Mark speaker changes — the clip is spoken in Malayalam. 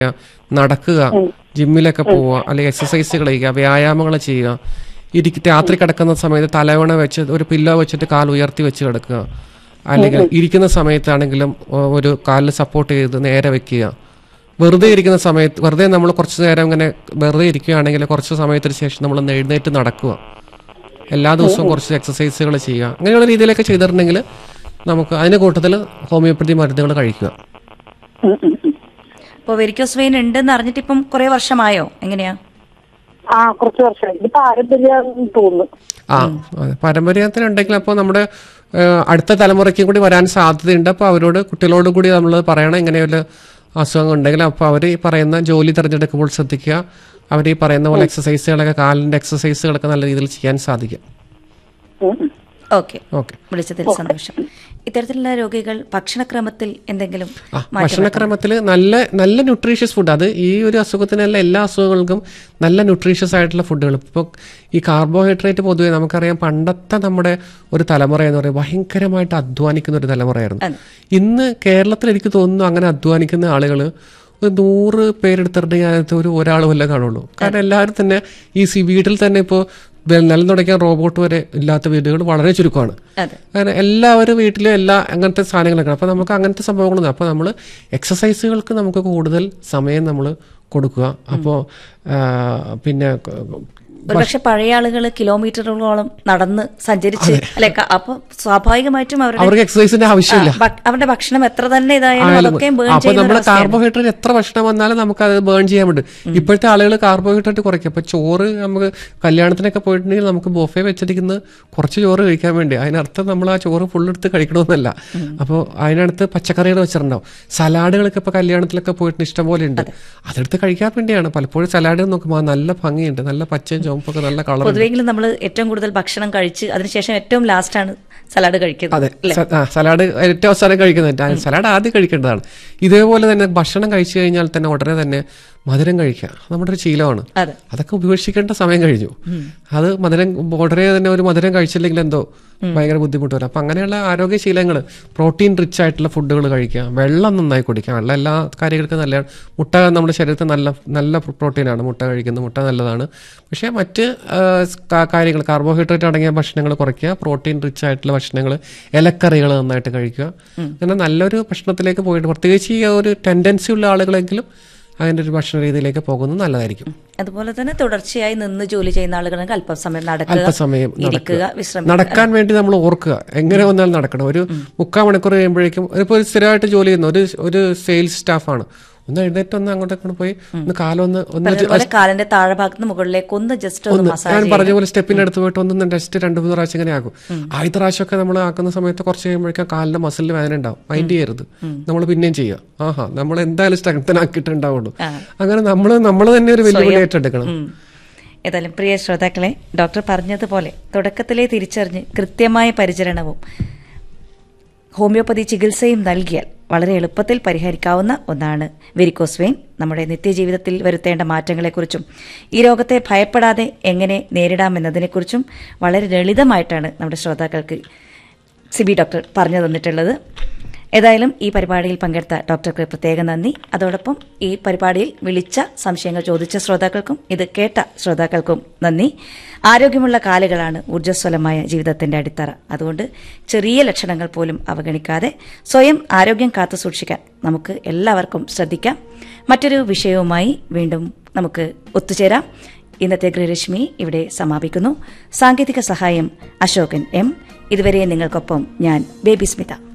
Speaker 1: നടക്കുക ജിമ്മിലൊക്കെ പോവുക അല്ലെങ്കിൽ എക്സസൈസുകൾ ചെയ്യുക വ്യായാമങ്ങൾ ചെയ്യുക ഇരിക്ക രാത്രി കിടക്കുന്ന സമയത്ത് തലവണ വെച്ച് ഒരു പില്ലോ വെച്ചിട്ട് കാൽ ഉയർത്തി വെച്ച് കിടക്കുക അല്ലെങ്കിൽ ഇരിക്കുന്ന സമയത്താണെങ്കിലും ഒ- ഒരു കാലിൽ സപ്പോർട്ട് ചെയ്ത് നേരെ വെക്കുക വെറുതെ ഇരിക്കുന്ന സമയത്ത് വെറുതെ നമ്മൾ കുറച്ച് നേരം ഇങ്ങനെ വെറുതെ ഇരിക്കുകയാണെങ്കിൽ കുറച്ച് സമയത്തിന് ശേഷം നമ്മൾ ഒന്ന് എഴുന്നേറ്റ് നടക്കുക എല്ലാ ദിവസവും കുറച്ച് എക്സസൈസുകൾ ചെയ്യുക അങ്ങനെയുള്ള രീതിയിലൊക്കെ ചെയ്തിട്ടുണ്ടെങ്കിൽ നമുക്ക് അതിന്റെ കൂട്ടത്തിൽ ഹോമിയോപ്പതി മരുന്നുകൾ കഴിക്കുക
Speaker 2: ഉം, ഉം, ഉം.
Speaker 3: ഇപ്പോൾ വെരിക്കോസ് വെയിൻ ഉണ്ടെന്ന് അറിഞ്ഞിട്ട് ഇപ്പം കുറെ വർഷമായോ എങ്ങനെയാ
Speaker 2: ആ കുറച്ച് വർഷമായി ഇത് പാരമ്പര്യം തോന്നുന്നു
Speaker 1: ആ അതെ. പാരമ്പര്യത്തിനുണ്ടെങ്കിൽ അപ്പോൾ നമ്മുടെ ഏഹ്, അടുത്ത തലമുറയ്ക്കും കൂടി വരാൻ സാധ്യതയുണ്ട് അപ്പോൾ അവരോട് കുട്ടികളോട് കൂടി നമ്മൾ പറയണം ഇങ്ങനെയുള്ള അസുഖങ്ങൾ ഉണ്ടെങ്കിൽ അപ്പോൾ അവർ ഈ പറയുന്ന ജോലി തിരഞ്ഞെടുക്കുമ്പോൾ ശ്രദ്ധിക്കുക അവർ ഈ പറയുന്ന പോലെ എക്സസൈസുകളൊക്കെ കാലിൻ്റെ എക്സസൈസുകളൊക്കെ നല്ല രീതിയിൽ ചെയ്യാൻ സാധിക്കും
Speaker 2: ഉം, ഉം.
Speaker 3: ഓക്കെ
Speaker 1: ഓക്കെ
Speaker 3: വിളിച്ചതിൽ സന്തോഷം ഇത്തരത്തിലുള്ള രോഗികൾ ഭക്ഷണക്രമത്തിൽ എന്തെങ്കിലും
Speaker 1: ആ ഭക്ഷണക്രമത്തിൽ നല്ല നല്ല ന്യൂട്രീഷ്യസ് ഫുഡ് അത് ഈ ഒരു അസുഖത്തിനല്ല എല്ലാ അസുഖങ്ങൾക്കും നല്ല ന്യൂട്രീഷ്യസ് ആയിട്ടുള്ള ഫുഡുകൾ ഇപ്പോൾ ഈ കാർബോഹൈഡ്രേറ്റ് പൊതുവെ നമുക്കറിയാം പണ്ടത്തെ നമ്മുടെ ഒരു തലമുറ എന്ന് പറയുന്നത് ഭയങ്കരമായിട്ട് അധ്വാനിക്കുന്ന ഒരു തലമുറയായിരുന്നു
Speaker 3: അതെ.
Speaker 1: ഇന്ന് കേരളത്തിൽ എനിക്ക് തോന്നുന്നു അങ്ങനെ അധ്വാനിക്കുന്ന ആളുകൾ ഒരു നൂറ് പേരെടുത്തിട്ടുണ്ടെങ്കിൽ അതിനകത്ത് ഒരു ഒരാൾ വല്ല കാണുള്ളൂ കാരണം എല്ലാവരും തന്നെ ഈ സി വീട്ടിൽ തന്നെ ഇപ്പോൾ നിലം തുടയ്ക്കാൻ റോബോട്ട് വരെ ഇല്ലാത്ത വീടുകൾ വളരെ ചുരുക്കമാണ്
Speaker 3: അതെ
Speaker 1: കാരണം എല്ലാവരും വീട്ടിലും എല്ലാ അങ്ങനത്തെ സാധനങ്ങളൊക്കെ അപ്പോൾ നമുക്ക് അങ്ങനത്തെ സംഭവങ്ങളൊന്നും അപ്പോൾ നമ്മൾ എക്സസൈസുകൾക്ക് നമുക്ക് കൂടുതൽ സമയം നമ്മൾ കൊടുക്കുക അപ്പോൾ പിന്നെ
Speaker 3: ഒരുപക്ഷെ പഴയ ആളുകൾ കിലോമീറ്ററുകളോളം നടന്ന് സഞ്ചരിച്ച് അല്ലെ ക- അപ്പൊ സ്വാഭാവികമായിട്ടും അവരുടെ
Speaker 1: അവർക്ക് എക്സസൈസിന്റെ ആവശ്യമില്ല
Speaker 3: ആ, ഭ- അവരുടെ ഭക്ഷണം എത്ര തന്നെ ഇതായാലും
Speaker 1: ആയാലും
Speaker 3: അതൊക്കെ ബേൺ
Speaker 1: അപ്പൊ
Speaker 3: ചെയ്യുന്ന
Speaker 1: നമ്മൾ
Speaker 3: ഒരു അവസ്ഥയാണ്.
Speaker 1: കാർബോഹൈഡ്രേറ്റ് എത്ര ഭക്ഷണം വന്നാലും നമുക്ക് അത് ബേൺ ചെയ്യാൻ പറ്റും ഇപ്പോഴത്തെ ആളുകൾ കാർബോഹൈഡ്രേറ്റ് കുറയ്ക്കും അപ്പൊ ചോറ് നമുക്ക് കല്യാണത്തിനൊക്കെ പോയിട്ടുണ്ടെങ്കിൽ നമുക്ക് ബൊഫെ വെച്ചിരിക്കുന്ന കുറച്ച് ചോറ് കഴിക്കാൻ വേണ്ടി അതിനർത്ഥം നമ്മൾ ആ ചോറ് ഫുൾ എടുത്ത് കഴിക്കണമെന്നല്ല അപ്പോൾ അതിനടുത്ത് പച്ചക്കറികൾ വെച്ചിട്ടുണ്ടാവും സലാഡുകളൊക്കെ ഇപ്പൊ കല്യാണത്തിലൊക്കെ പോയിട്ട് ഇഷ്ടം പോലെ ഉണ്ട് അതെടുത്ത് കഴിക്കാൻ വേണ്ടിയാണ് പലപ്പോഴും സലാഡ് നോക്കുമ്പോൾ നല്ല ഭംഗിയുണ്ട് നല്ല പച്ചയും ചുവപ്പൊക്കെ നല്ല കളർ
Speaker 3: പൊതുവെങ്കിലും നമ്മൾ ഏറ്റവും കൂടുതൽ ഭക്ഷണം കഴിച്ച് അതിനുശേഷം ഏറ്റവും ലാസ്റ്റ് ആണ് സലാഡ് കഴിക്കുന്നത്
Speaker 1: അതെ സ- ആ, സലാഡ് ഏറ്റവും അവസാനം കഴിക്കുന്നത് ആ, സലാഡ് ആദ്യം കഴിക്കേണ്ടതാണ് ഇതേപോലെ തന്നെ ഭക്ഷണം കഴിച്ചു കഴിഞ്ഞാൽ തന്നെ ഉടനെ തന്നെ മധുരം കഴിക്കുക അത് നമ്മുടെ ഒരു ശീലമാണ്
Speaker 3: അതെ
Speaker 1: അതൊക്കെ ഉപേക്ഷിക്കേണ്ട സമയം കഴിഞ്ഞു അത് മധുരം ഉടനെ തന്നെ ഒരു മധുരം കഴിച്ചില്ലെങ്കിൽ എന്തോ ഭയങ്കര ബുദ്ധിമുട്ട് വരും അപ്പൊ അങ്ങനെയുള്ള ആരോഗ്യശീലങ്ങൾ പ്രോട്ടീൻ റിച്ച് ആയിട്ടുള്ള ഫുഡുകൾ കഴിക്കുക വെള്ളം നന്നായി കുടിക്കുക വെള്ളം എല്ലാ കാര്യങ്ങൾക്കും നല്ലതാണ് മുട്ട നമ്മുടെ ശരീരത്തിൽ നല്ല നല്ല പ്രോട്ടീനാണ് മുട്ട കഴിക്കുന്നത് മുട്ട നല്ലതാണ് പക്ഷേ മറ്റ് കാര്യങ്ങൾ കാർബോഹൈഡ്രേറ്റ് അടങ്ങിയ ഭക്ഷണങ്ങൾ കുറയ്ക്കുക പ്രോട്ടീൻ റിച്ച് ആയിട്ടുള്ള ഭക്ഷണങ്ങൾ ഇലക്കറികൾ നന്നായിട്ട് കഴിക്കുക അങ്ങനെ നല്ലൊരു ഭക്ഷണത്തിലേക്ക് പോയിട്ട് പ്രത്യേകിച്ച് ഈ ഒരു ടെൻഡൻസി ഉള്ള ആളുകളെങ്കിലും അതിൻ്റെ ഒരു ഭക്ഷണ രീതിയിലേക്ക് പോകുന്നത് നല്ലതായിരിക്കും
Speaker 3: അതുപോലെ തന്നെ തുടർച്ചയായി നിന്ന് ജോലി ചെയ്യുന്ന ആളുകൾക്ക് അല്പസമയം നടക്കുക
Speaker 1: അല്പസമയം
Speaker 3: ഇരിക്കുക
Speaker 1: നടക്കുക
Speaker 3: വിശ്രമിക്കുക
Speaker 1: നടക്കാൻ വേണ്ടി നമ്മൾ ഓർക്കുക എങ്ങനെ വന്നാലും നടക്കണം ഒരു മുക്കാൽ മണിക്കൂർ കഴിയുമ്പോഴേക്കും ഇപ്പോൾ ഒരു സ്ഥിരമായിട്ട് ജോലി ചെയ്യുന്ന ഒരു ഒരു സെയിൽസ് സ്റ്റാഫാണ് ഒന്ന് എഴുന്നേറ്റ് ഒന്ന് അങ്ങോട്ടേക്ക് പോയി ഒന്ന് കാലൊന്ന് ഒന്ന്
Speaker 3: അതുപോലെ കാലിന്റെ താഴെ ഭാഗത്ത് മുകളിലേക്ക് ഒന്ന് ജസ്റ്റ് ഒന്ന്
Speaker 1: ഞാൻ
Speaker 3: മസാജ്
Speaker 1: പറഞ്ഞ പോലെ സ്റ്റെപ്പിന്റെ അടുത്ത് പോയിട്ട് ഒന്ന് ടെസ്റ്റ് രണ്ട് മൂന്ന് പ്രാവശ്യം ഇങ്ങനെ ആക്കും ആദ്യത്തെ പ്രാവശ്യമൊക്കെ നമ്മൾ ആക്കുന്ന സമയത്ത് കുറച്ച് കഴിയുമ്പോഴേക്കും കാലിന്റെ മസിലിന് വേദന ഉണ്ടാവും മൈൻഡ് ചെയ്യരുത് നമ്മൾ പിന്നെയും ചെയ്യുക ആഹാ നമ്മൾ എന്തായാലും സ്ട്രെങ്തനാക്കിയിട്ടുണ്ടാവുള്ളൂ അങ്ങനെ നമ്മൾ നമ്മൾ തന്നെ ഒരു വെല്ലുവിളി ഏറ്റെടുക്കണം
Speaker 3: ഉം. ഏതായാലും പ്രിയ ശ്രോതാക്കളെ ഡോക്ടർ പറഞ്ഞതുപോലെ തുടക്കത്തിലെ തിരിച്ചറിഞ്ഞ് കൃത്യമായ പരിചരണവും ഹോമിയോപ്പതി ചികിത്സയും നൽകിയാൽ വളരെ എളുപ്പത്തിൽ പരിഹരിക്കാവുന്ന ഒന്നാണ് വെരിക്കോസ് വെയിൻ നമ്മുടെ നിത്യജീവിതത്തിൽ വരുത്തേണ്ട മാറ്റങ്ങളെക്കുറിച്ചും ഈ രോഗത്തെ ഭയപ്പെടാതെ എങ്ങനെ നേരിടാമെന്നതിനെക്കുറിച്ചും വളരെ ലളിതമായിട്ടാണ് നമ്മുടെ ശ്രോതാക്കൾക്ക് സിബി ഡോക്ടർ പറഞ്ഞു തന്നിട്ടുള്ളത് ഏതായാലും ഈ പരിപാടിയിൽ പങ്കെടുത്ത ഡോക്ടർക്ക് പ്രത്യേക നന്ദി അതോടൊപ്പം ഈ പരിപാടിയിൽ വിളിച്ച സംശയങ്ങൾ ചോദിച്ച ശ്രോതാക്കൾക്കും ഇത് കേട്ട ശ്രോതാക്കൾക്കും നന്ദി ആരോഗ്യമുള്ള കാലുകളാണ് ഊർജ്ജസ്വലമായ ജീവിതത്തിന്റെ അടിത്തറ അതുകൊണ്ട് ചെറിയ ലക്ഷണങ്ങൾ പോലും അവഗണിക്കാതെ സ്വയം ആരോഗ്യം കാത്തു സൂക്ഷിക്കാൻ നമുക്ക് എല്ലാവർക്കും ശ്രദ്ധിക്കാം മറ്റൊരു വിഷയവുമായി വീണ്ടും നമുക്ക് ഒത്തുചേരാം ഇന്നത്തെ ഗൃഹരശ്മി ഇവിടെ സമാപിക്കുന്നു സാങ്കേതിക സഹായം അശോകൻ എം ഇതുവരെ നിങ്ങൾക്കൊപ്പം ഞാൻ ബേബി സ്മിത